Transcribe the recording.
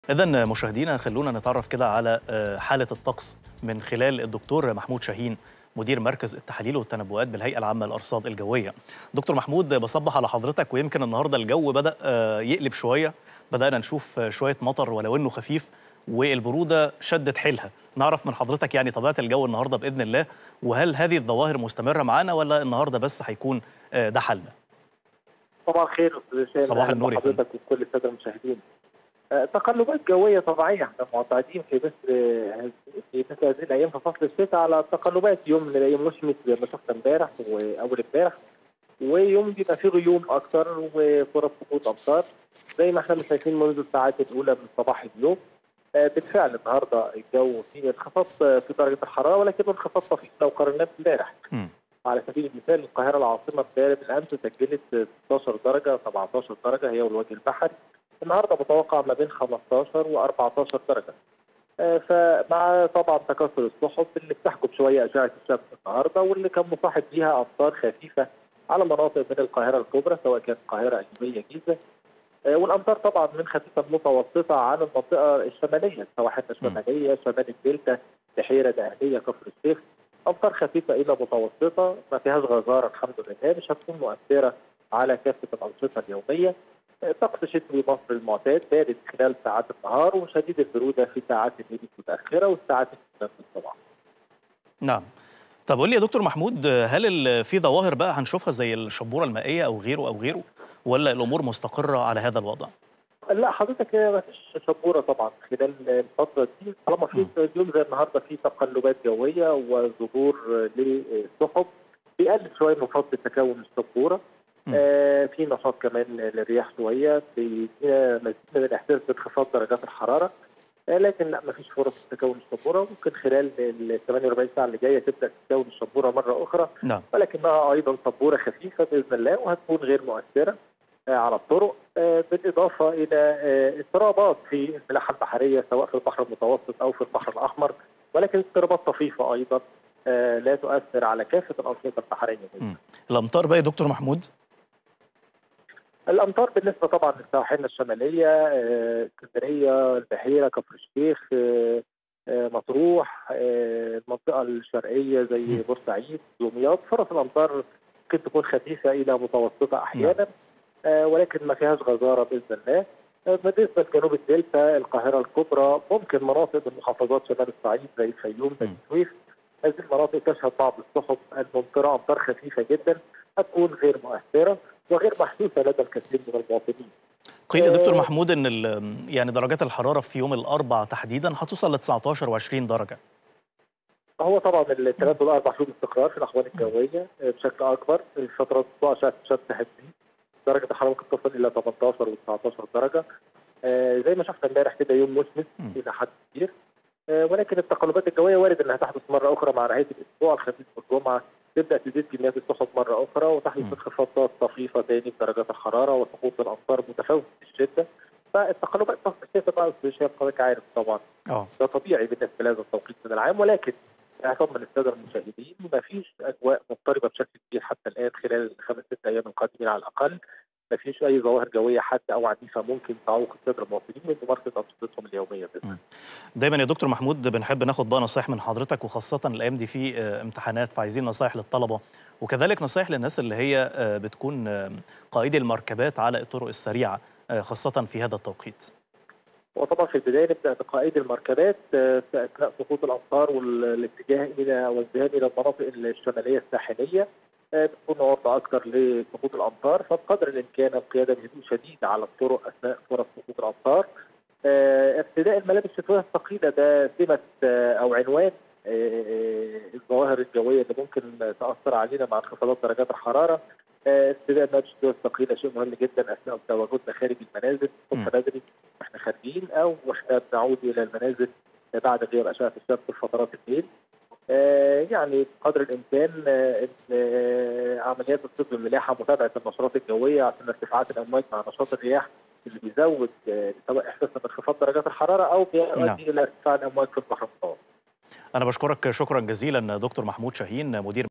إذا مشاهدينا خلونا نتعرف كده على حالة الطقس من خلال الدكتور محمود شاهين مدير مركز التحاليل والتنبؤات بالهيئة العامة للأرصاد الجوية. دكتور محمود بصبح على حضرتك ويمكن النهارده الجو بدأ يقلب شوية، بدأنا نشوف شوية مطر ولو إنه خفيف والبرودة شدت حيلها. نعرف من حضرتك يعني طبيعة الجو النهارده بإذن الله وهل هذه الظواهر مستمرة معانا ولا النهارده بس هيكون ده حلنا؟ صباح الخير استاذ صباح النور يا فندم. حضرتك وكل الساده المشاهدين. تقلبات جويه طبيعيه احنا معتادين في مثل في مثل هذه الايام في فصل الشتاء على تقلبات يوم من الايام مشمس زي ما شفنا امبارح واول امبارح ويوم بيبقى فيه غيوم اكثر وفرص سقوط امطار زي ما احنا شايفين منذ الساعات الاولى من صباح اليوم بالفعل النهارده الجو فيه انخفاض في درجه الحراره ولكنه انخفاض طفيف لو قارناه بامبارح. على سبيل المثال القاهره العاصمه امبارح بالامس سجلت 16 درجه 17 درجه هي والوجه البحري النهارده متوقع ما بين 15 و 14 درجه. فمع طبعا تكاثر السحب اللي بتحجب شويه اشعه الشمس النهارده واللي كان مصاحب فيها امطار خفيفه على مناطق من القاهره الكبرى سواء كانت القاهره الجنوبيه جيزه والامطار طبعا من خفيفه متوسطه عن المنطقه الشماليه السواحل الشماليه شمال الدلتا بحيره دقهليه كفر الشيخ امطار خفيفه الى متوسطه ما فيهاش غزاره الحمد لله مش هتكون مؤثره على كافه الانشطه اليوميه طقس شتوي مصر المعتاد بارد خلال ساعات النهار وشديد البروده في ساعات الليل المتاخره والساعات المتنفس الصباح. نعم. طب قول لي يا دكتور محمود هل في ظواهر بقى هنشوفها زي الشبوره المائيه او غيره او غيره ولا الامور مستقره على هذا الوضع؟ لا حضرتك ما فيش شبوره طبعا خلال الفتره دي طالما في يوم زي النهارده في تقلبات جويه وظهور للسحب بيقلل شويه من فضل تكون الشبوره آه في نشاط كمان للرياح شويه بيدينا مزيد من الاحساس بانخفاض درجات الحراره آه لكن لا ما فيش فرص تكون الشبوره ممكن خلال ال 48 ساعه اللي جايه تبدا تكون الشبوره مره اخرى نعم. ولكنها ايضا شبوره خفيفه باذن الله وهتكون غير مؤثره آه على الطرق بالاضافه الى اضطرابات في الملاحه البحريه سواء في البحر المتوسط او في البحر الاحمر ولكن اضطرابات طفيفه ايضا لا تؤثر على كافه الانشطه البحريه. الامطار بقى يا دكتور محمود؟ الامطار بالنسبه طبعا للسواحل الشماليه اسكندريه البحيره كفر الشيخ مطروح المنطقه الشرقيه زي بورسعيد دمياط فرص الامطار ممكن تكون خفيفه الى متوسطه احيانا ولكن ما فيهاش غزاره باذن الله بالنسبه لجنوب الدلتا القاهره الكبرى ممكن مناطق من محافظات شمال الصعيد زي الفيوم زي السويس هذه المناطق تشهد بعض السحب الممطره امطار خفيفه جدا هتكون غير مؤثره وغير محسوسه لدى الكثير من المواطنين. قيل يا دكتور محمود ان يعني درجات الحراره في يوم الاربعاء تحديدا هتوصل ل 19 و20 درجه. هو طبعا الثلاث والاربع شهور استقرار في الاحوال الجويه بشكل اكبر الفترات اشعه الشمس هتزيد درجه الحراره ممكن تصل الى 18 و19 درجه زي ما شفنا امبارح كده يوم مشمس الى حد كبير ولكن التقلبات الجويه وارد انها تحدث مره اخرى مع نهايه الاسبوع الخميس والجمعه تبدا تزيد كميات السحب مره اخرى وتحدث انخفاضات طفيفه تاني في درجات الحراره وسقوط الامطار متفاوت الشده فالتقلبات فصل الشتاء بقى استاذ حضرتك عارف طبعا اه ده طبيعي بالنسبه لهذا التوقيت من العام ولكن اطمن الساده المشاهدين ما فيش اجواء مضطربه بشكل كبير حتى الان خلال الخمس ست ايام القادمين على الاقل ما فيش اي ظواهر جويه حاده او عنيفه ممكن تعوق الساده المواطنين من ممارسه انشطتهم اليوميه باذن دايما يا دكتور محمود بنحب ناخد بقى نصايح من حضرتك وخاصه الايام دي في امتحانات فعايزين نصايح للطلبه وكذلك نصايح للناس اللي هي بتكون قائدي المركبات على الطرق السريعه خاصه في هذا التوقيت. وطبعا في البدايه نبدا بقائدي المركبات في اثناء سقوط الامطار والاتجاه الى والذهاب الى المناطق الشماليه الساحليه بتكون عرضه اكثر لسقوط الامطار فبقدر الامكان القياده بهدوء شديد على الطرق اثناء فرص سقوط الامطار. ارتداء الملابس الشتويه الثقيله ده سمه او عنوان الظواهر الجويه اللي ممكن تاثر علينا مع انخفاضات درجات الحراره. ارتداء الملابس الشتويه الثقيله شيء مهم جدا اثناء تواجدنا خارج المنازل الصبح بدري واحنا خارجين او واحنا بنعود الى المنازل بعد غياب اشعه الشمس في فترات الليل. يعني قدر الامكان عمليات الصيد بالملاحه متابعه النشرات الجويه عشان ارتفاعات الامواج مع نشاط الرياح اللي بيزود سواء احساسنا بانخفاض درجات الحراره او بيؤدي الى ارتفاع الامواج في البحر المتوسط. انا بشكرك شكرا جزيلا دكتور محمود شاهين مدير